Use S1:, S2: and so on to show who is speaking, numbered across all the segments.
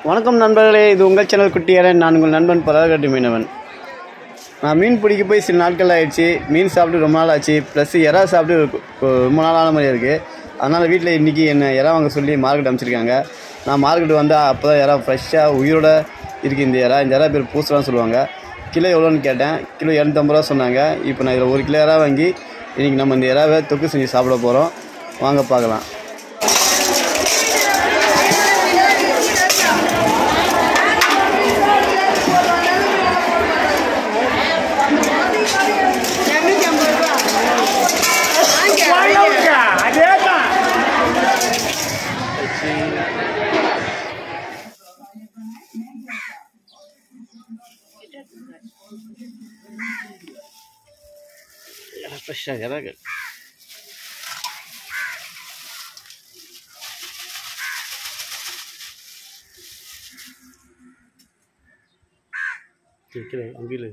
S1: வணக்கம் நண்பர்களே இது உங்கள் சேனல் குட்டியாரன் நான் உங்கள் நண்பன் பலகட்டு மீனவன் நான் மீன் பிடிக்க போய் சில நாட்கள் ஆயிடுச்சு மீன் சாப்பிட்டு ரொம்ப நாள் ஆச்சு ப்ளஸ் இறா சாப்பிட்டு ஒரு- ஒரு ரொம்ப நாளான மாதிரி இருக்குது அதனால் வீட்டில் இன்றைக்கி என்ன இறா வாங்க சொல்லி மார்க்கெட் அனுப்பிச்சிருக்காங்க நான் மார்க்கெட் வந்தால் அப்போ தான் இறா ஃப்ரெஷ்ஷாக உயிரோட இருக்குது இந்த இறா இந்த இறா பேர் பூசலான்னு சொல்லுவாங்க கிலோ எவ்வளோன்னு கேட்டேன் கிலோ இரநூத்தம்பது ரூபா சொன்னாங்க இப்போ நான் இதில் ஒரு கிலோ இறா வாங்கி இன்றைக்கி நம்ம இந்த இறாவை தொக்கு செஞ்சு சாப்பிட போகிறோம் வாங்க பார்க்கலாம் ஃப்ரெஷ்ஷாக இறாக்கள் கேட்குறேன் அங்கில்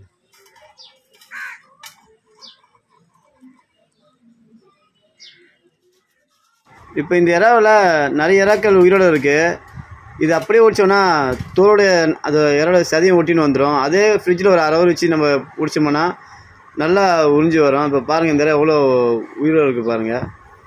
S1: இப்போ இந்த இறாவில் நிறைய இறாக்கள் உயிரோட இருக்குது இது அப்படியே ஒடிச்சோன்னா தோலோட அது இறோட சதையும் ஒட்டின்னு வந்துடும் அதே ஃப்ரிட்ஜில் ஒரு அரை hour வச்சு நம்ம பிடிச்சோம்னா நல்லா உறிஞ்சி வரும் இப்போ பாருங்கள் இந்த இறை எவ்வளோ உயிரோட இருக்குது பாருங்கள்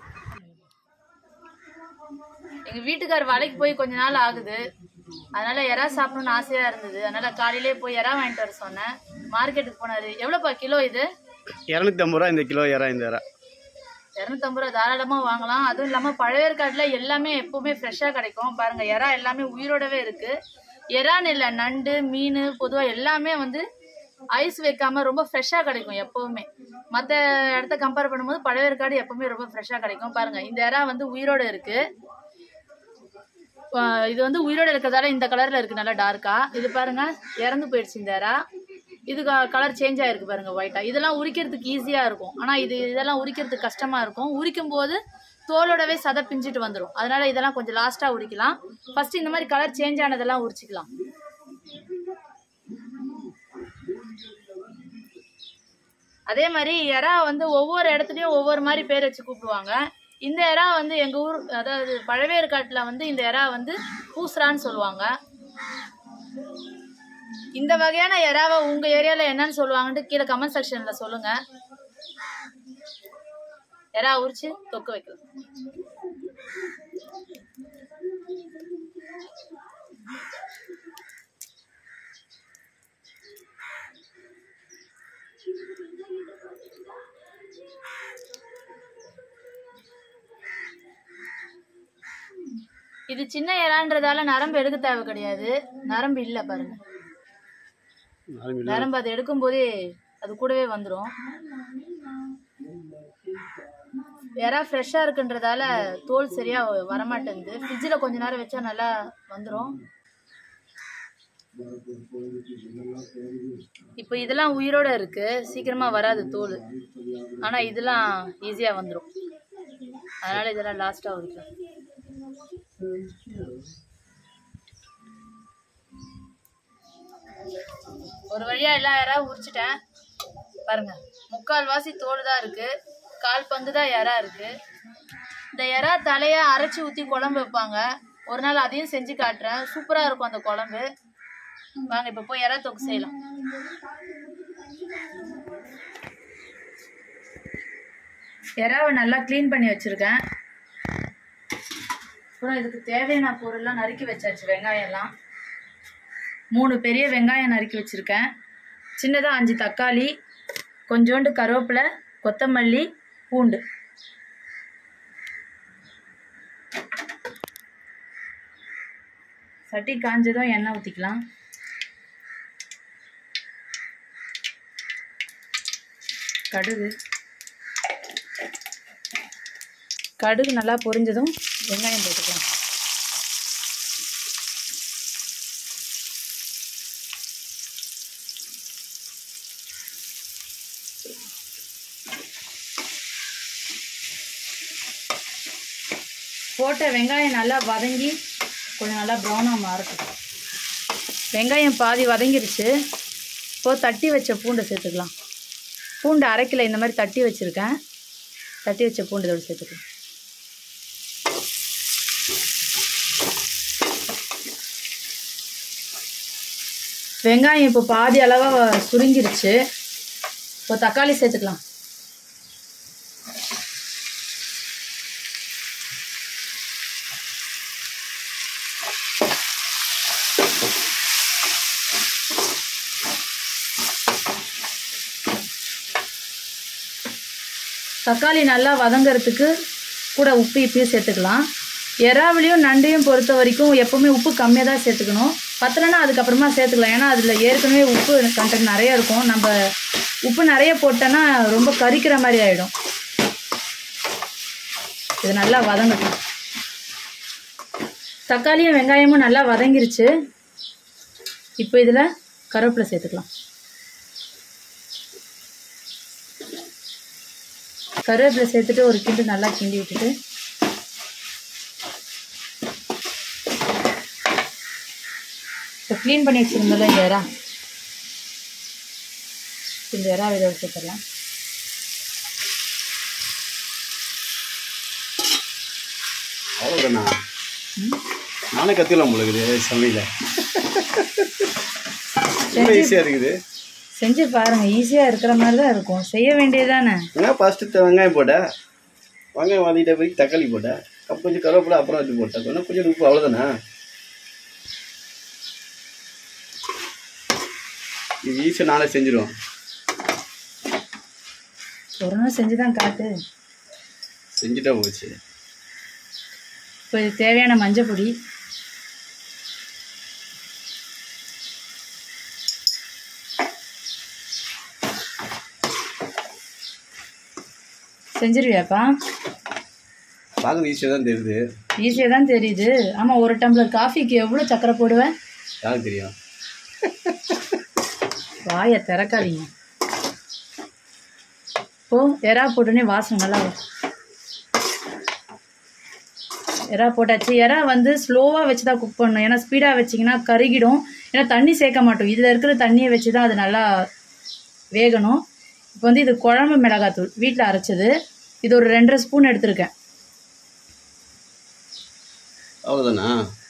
S2: எங்க வீட்டுக்கார் வேலைக்கு போய் கொஞ்ச நாள் ஆகுது அதனால எறா சாப்பிடணும்னு ஆசையா இருந்தது அதனால காலையிலே போய் எறா வாங்கிட்டு வர சொன்னேன் மார்க்கெட்டுக்கு போனாரு எவ்வளோப்பா கிலோ இது
S1: இரநூத்தம்பது ரூபா இந்த கிலோ இறா இந்த இறா
S2: இரநூத்தம்பது ரூபா தாராளமா வாங்கலாம் அதுவும் இல்லாம பழையற்காட்டுல எல்லாமே எப்பவுமே ஃப்ரெஷ்ஷா கிடைக்கும் பாருங்க எறா எல்லாமே உயிரோடவே இருக்கு எறான்னு இல்லை நண்டு மீன் பொதுவா எல்லாமே வந்து ஐஸ் வைக்காம ரொம்ப ஃப்ரெஷ்ஷா கிடைக்கும் எப்பவுமே மற்ற இடத்த கம்பேர் பண்ணும்போது பழையற்காடு எப்பவுமே ரொம்ப ஃப்ரெஷ்ஷா கிடைக்கும் பாருங்க இந்த எறா வந்து உயிரோட இருக்கு ஆஹ் இது வந்து உயிரோட இருக்கிறதால இந்த கலர்ல இருக்கு நல்லா டார்க்கா இது பாருங்க இறந்து போயிடுச்சு இந்த எறா இது கலர் சேஞ்ச் ஆயிருக்கு பாருங்க ஒயிட்டா இதெல்லாம் உரிக்கிறதுக்கு ஈஸியா இருக்கும் ஆனா இது இதெல்லாம் உரிக்கிறதுக்கு கஷ்டமா இருக்கும் உரிக்கும் போது தோலோடவே சதை பிஞ்சிட்டு வந்துடும் அதனால இதெல்லாம் கொஞ்சம் லாஸ்டா உரிக்கலாம் ஃபர்ஸ்ட் இந்த மாதிரி கலர் சேஞ்ச் ஆனதெல்லாம் உரிச்சிக்கலாம் அதே மாதிரி எறா வந்து ஒவ்வொரு இடத்துலயும் ஒவ்வொரு மாதிரி பேர் வச்சு கூப்பிடுவாங்க இந்த எறா வந்து எங்க ஊர் அதாவது பழவேற்காட்டுல வந்து இந்த எறா வந்து பூசரான்னு சொல்லுவாங்க இந்த வகையான எறாவை உங்க ஏரியால என்னன்னு சொல்லுவாங்கன்ட்டு கீழே கமெண்ட் செக்ஷன்ல சொல்லுங்க எறா உரிச்சு தொக்க வைக்கலாம் இது சின்ன எறான்றதால நரம்பு எடுக்க தேவை கிடையாது நரம்பு இல்ல பாருங்க நரம்பு அதை எடுக்கும் போதே அது கூடவே வந்துடும் எறா ஃப்ரெஷ்ஷாக இருக்குன்றதால தோல் சரியா வரமாட்டேங்குது ஃப்ரிட்ஜில் கொஞ்ச நேரம் வச்சா நல்லா வந்துடும் இப்போ இதெல்லாம் உயிரோட இருக்கு சீக்கிரமா வராது தோல் ஆனா இதெல்லாம் ஈஸியா வந்துடும் அதனால இதெல்லாம் லாஸ்டா இருக்கு ஒரு வழியா எல்லா யாராவது உரிச்சிட்டேன் பாருங்க முக்கால் வாசி தோல் தான் இருக்கு கால் பங்கு தான் இறா இருக்கு இந்த இறா தலைய அரைச்சி ஊற்றி குழம்பு வைப்பாங்க ஒரு நாள் அதையும் செஞ்சு காட்டுறேன் சூப்பரா இருக்கும் அந்த குழம்பு வாங்க இப்போ போய் இறா தொக்கு செய்யலாம் இறாவை நல்லா க்ளீன் பண்ணி வச்சிருக்கேன் அப்புறம் இதுக்கு தேவையான பொருள்லாம் நறுக்கி வச்சாச்சு வெங்காயம்லாம் மூணு பெரிய வெங்காயம் நறுக்கி வச்சுருக்கேன் சின்னதாக அஞ்சு தக்காளி கொஞ்சோண்டு கருவேப்பிலை கொத்தமல்லி பூண்டு சட்டி காஞ்சதும் எண்ணெய் ஊற்றிக்கலாம் கடுகு கடுகு நல்லா பொரிஞ்சதும் வெங்காயம் போட்டுக்கலாம் போட்ட வெங்காயம் நல்லா வதங்கி கொஞ்சம் நல்லா ப்ரௌனாக மாறட்டும் வெங்காயம் பாதி வதங்கிருச்சு இப்போது தட்டி வச்ச பூண்டை சேர்த்துக்கலாம் பூண்டு அரைக்கல இந்த மாதிரி தட்டி வச்சுருக்கேன் தட்டி வச்ச பூண்டு இதோட சேர்த்துக்கலாம் வெங்காயம் இப்போ பாதி அளவாக சுருங்கிருச்சு இப்போ தக்காளி சேர்த்துக்கலாம் தக்காளி நல்லா வதங்கறதுக்கு கூட உப்பு இப்பயும் சேர்த்துக்கலாம் எறாவிலையும் நண்டையும் பொறுத்த வரைக்கும் எப்போவுமே உப்பு கம்மியாக தான் சேர்த்துக்கணும் பத்தலைன்னா அதுக்கப்புறமா சேர்த்துக்கலாம் ஏன்னா அதில் ஏற்கனவே உப்பு கண்டென்ட் நிறைய இருக்கும் நம்ம உப்பு நிறைய போட்டோன்னா ரொம்ப கரிக்கிற மாதிரி ஆகிடும் இது நல்லா வதங்கட்டும் தக்காளியும் வெங்காயமும் நல்லா வதங்கிருச்சு இப்போ இதில் கருவேப்பிலை சேர்த்துக்கலாம் கருவேப்பிலை சேர்த்துட்டு ஒரு கிண்டு நல்லா கிண்டி விட்டுட்டு இப்போ க்ளீன் பண்ணி வச்சுருந்தோம்ல இந்த இறா இந்த இறா இதை சேர்த்துடலாம்
S1: அவ்வளோதானா நானே கற்றுக்கலாம் உங்களுக்கு சமையல ரொம்ப ஈஸியாக இருக்குது
S2: செஞ்சு பாருங்க ஈஸியாக இருக்கிற மாதிரி தான் இருக்கும் செய்ய வேண்டியதானே
S1: ஏன்னா ஃபஸ்ட்டு வெங்காயம் போட்டேன் வெங்காயம் வாங்கிட்ட போய் தக்காளி போட்டேன் அப்புறம் கொஞ்சம் கருவேப்பிலை அப்புறம் வச்சு போட்டேன் கொஞ்சம் கொஞ்சம் உப்பு அவ்வளோதானே இது ஈஸியாக நானே செஞ்சிருவோம்
S2: ஒரு நாள் செஞ்சு தான் காட்டு
S1: செஞ்சுட்டா போச்சு
S2: இப்போ இது தேவையான மஞ்சள் பொடி செஞ்சிருவியாப்பா
S1: பார்க்கறது ஈஸியாக தான் தெரியுது
S2: ஈஸியாக தான் தெரியுது ஆமாம் ஒரு டம்ளர் காஃபிக்கு எவ்வளோ சக்கரை போடுவேன்
S1: யாருக்கு தெரியும்
S2: வாயை திறக்காதீங்க ஓ எறா போட்டோன்னே வாசனை நல்லா வரும் எறா போட்டாச்சு எறா வந்து ஸ்லோவாக வச்சு தான் குக் பண்ணணும் ஏன்னா ஸ்பீடாக வச்சிங்கன்னா கருகிடும் ஏன்னா தண்ணி சேர்க்க மாட்டோம் இதில் இருக்கிற தண்ணியை வச்சு தான் அது நல்லா வேகணும் இப்போ வந்து இது குழம்பு மிளகாத்தூள் வீட்டில் அரைச்சது இது ஒரு ரெண்டரை ஸ்பூன் எடுத்திருக்கேன்
S1: அவ்வளோதானா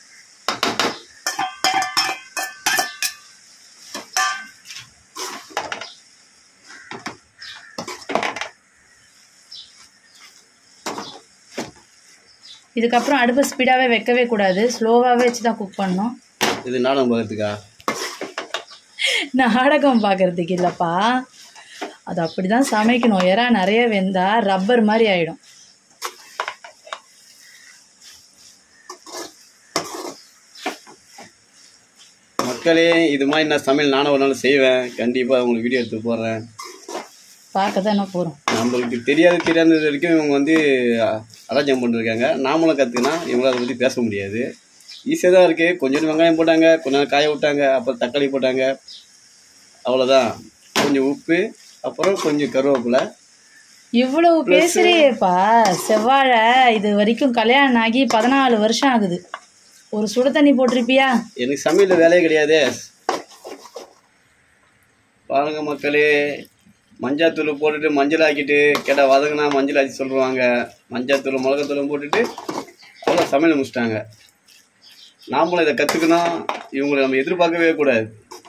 S2: இதுக்கப்புறம் அடுப்பு ஸ்பீடாகவே வைக்கவே கூடாது ஸ்லோவாகவே வச்சு தான் குக் பண்ணணும்
S1: இது நாடகம் பார்க்கறதுக்கா
S2: நாடகம் பார்க்கறதுக்கு இல்லைப்பா அது அப்படி தான் சமைக்கணும் எறா நிறைய வெந்தா ரப்பர் மாதிரி ஆயிடும்
S1: மக்களே இது மாதிரி நான் சமையல் நானும் ஒரு நாள் செய்வேன் கண்டிப்பாக உங்களுக்கு வீடியோ எடுத்து போடுறேன்
S2: பார்க்க தான் என்ன போகிறோம்
S1: நம்மளுக்கு தெரியாது தெரியாதது வரைக்கும் இவங்க வந்து அராஜகம் பண்ணிருக்காங்க நாமளும் கற்றுக்கினா இவங்களால அதை பற்றி பேச முடியாது ஈஸியாக தான் இருக்குது கொஞ்சம் வெங்காயம் போட்டாங்க கொஞ்ச நேரம் காய விட்டாங்க அப்புறம் தக்காளி போட்டாங்க அவ்வளோதான் கொஞ்சம் உப்பு அப்புறம் கொஞ்சம் கருவேப்பிலை
S2: இவ்வளவு பேசுறியேப்பா செவ்வாழை இது வரைக்கும் கல்யாணம் ஆகி பதினாலு வருஷம் ஆகுது ஒரு சுடு தண்ணி போட்டிருப்பியா
S1: எனக்கு சமையல் வேலையே கிடையாதே பாருங்க மக்களே மஞ்சாத்தூள் போட்டுட்டு மஞ்சள் ஆக்கிட்டு கேட்டால் வதங்கினா மஞ்சள் ஆக்கி சொல்லுவாங்க மஞ்சாத்தூள் மிளகாத்தூளும் போட்டுட்டு அவ்வளோ சமையல் முடிச்சிட்டாங்க நாமளும் இதை கற்றுக்கணும் இவங்களை நம்ம எதிர்பார்க்கவே கூடாது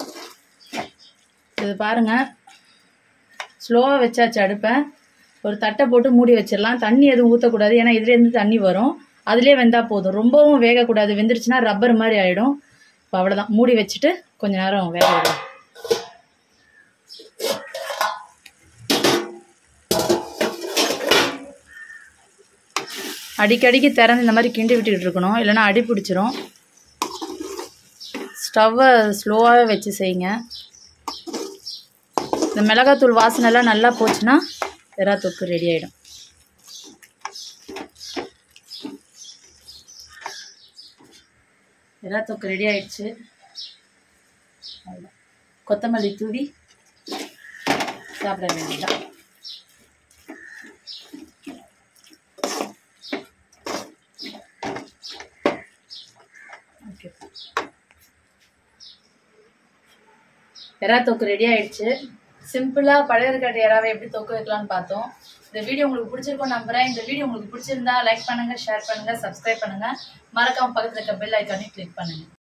S2: இது பாருங்க ஸ்லோவாக வச்சாச்சு அடுப்பை ஒரு தட்டை போட்டு மூடி வச்சிடலாம் தண்ணி எதுவும் ஊற்றக்கூடாது ஏன்னா இதுலேருந்து தண்ணி வரும் அதுலேயே வெந்தால் போதும் ரொம்பவும் வேகக்கூடாது வெந்துருச்சுன்னா ரப்பர் மாதிரி ஆகிடும் இப்போ அவ்வளோதான் மூடி வச்சுட்டு கொஞ்ச நேரம் வேக விடலாம் அடிக்கடிக்கு திறந்து இந்த மாதிரி கிண்டி விட்டுக்கிட்டு இருக்கணும் இல்லைன்னா அடி பிடிச்சிரும் ஸ்டவ்வை ஸ்லோவாகவே வச்சு செய்யுங்க இந்த மிளகாத்தூள் வாசனை எல்லாம் நல்லா போச்சுன்னா எறா தொக்கு ரெடி ஆகிடும் எறா தொக்கு ரெடி ஆயிடுச்சு அவ்வளவுதான். கொத்தமல்லி தூவி சாப்பிட வேண்டியதான் ஓகே எறா தொக்கு ரெடி ஆயிடுச்சு சிம்பிளாக பழையற்காட்டு எறாவை எப்படி தொக்கு வைக்கலாம்னு பார்த்தோம் இந்த வீடியோ உங்களுக்கு பிடிச்சிருக்கும் நம்புறேன் இந்த வீடியோ உங்களுக்கு பிடிச்சிருந்தா லைக் பண்ணுங்க ஷேர் பண்ணுங்க சப்ஸ்கிரைப் பண்ணுங்க மறக்காம பக்கத்துல இருக்க பெல் ஐக்கானையும் கிளிக் பண்ணுங்க